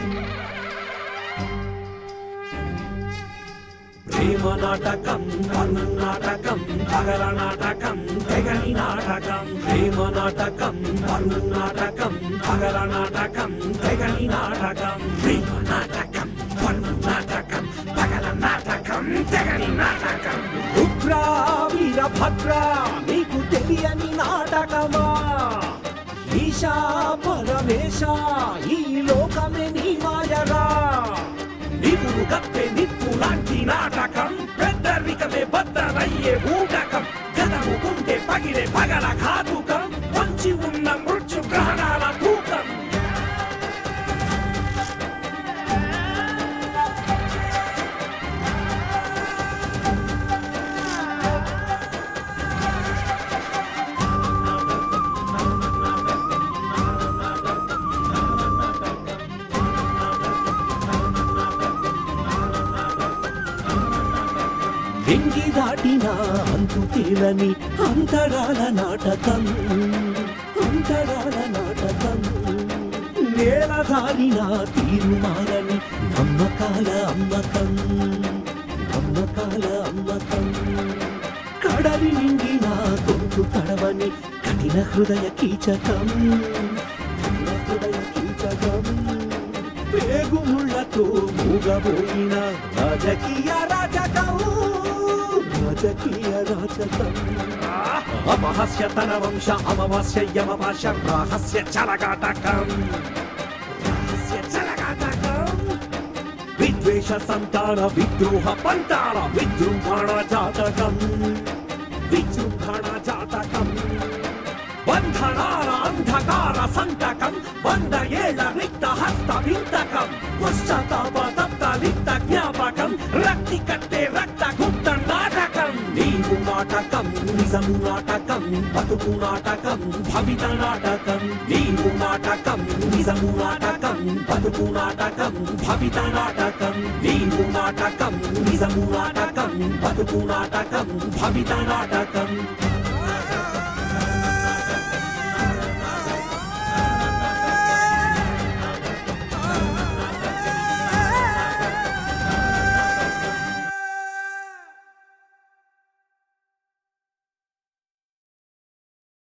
ప్రేమ నాటకం కర్ణ నాటకం పగల నాటకం తెగని నాటకం ప్రేమ నాటకం కర్ణ నాటకం పగల నాటకం తెగని నాటకం ప్రేమ నాటకం కర్ణ నాటకం పగల నాటకం తెగని నాటకం రుద్ర వీరభద్ర నీకు తెలియని నాటకమా ఈశా పరమేశ ఈ లోకమే నీ మాయగా నిపుడు కప్పే నిప్పు లాంటి నాటకం పెద్దరికమే బద్దరయ్యే ఊటకం గదముకుంటే పగిలే పగల ఘాతుకం వంచి ఉన్న మృత్యు గ్రహణాల తూకం వెంగి దాటిన అంతు తీరని అంతరాల నాటకం అంతరాల నాటకం నేల దారిన తీరు మారని నమ్మకాల అమ్మకం నమ్మకాల అమ్మకం కడలి నిండిన గొంతు తడవని కఠిన హృదయ కీచకం కఠిన హృదయ కీచకం పేగుముళ్లతో మూగబోయిన రాజకీయ రాజకం రాజకీయ రాజకం అపహస్య తన వంశ అమవాస్య యమవాస్య రహస్య చలగాటకం రహస్య చలగాటకం విద్వేష సంతాన విద్రోహ పంతాల విజృంభణ జాతకం విజృంభణ జాతకం బంధనాల అంధకార సంతకం వంద ఏళ్ల రిక్త హస్త వింతకం పశ్చాత్తాప తప్త లిప్త జ్ఞాపకం రక్తి కట్టే రక్త గుప్త నాటకం నీవు నాటకం నిజము నాటకం బతుకు నాటకం భవిత నాటకం నీవు నాటకం నిజము నాటకం బతుకు నాటకం భవిత నాటకం నీవు నాటకం నిజము నాటకం బతుకు నాటకం భవిత నాటకం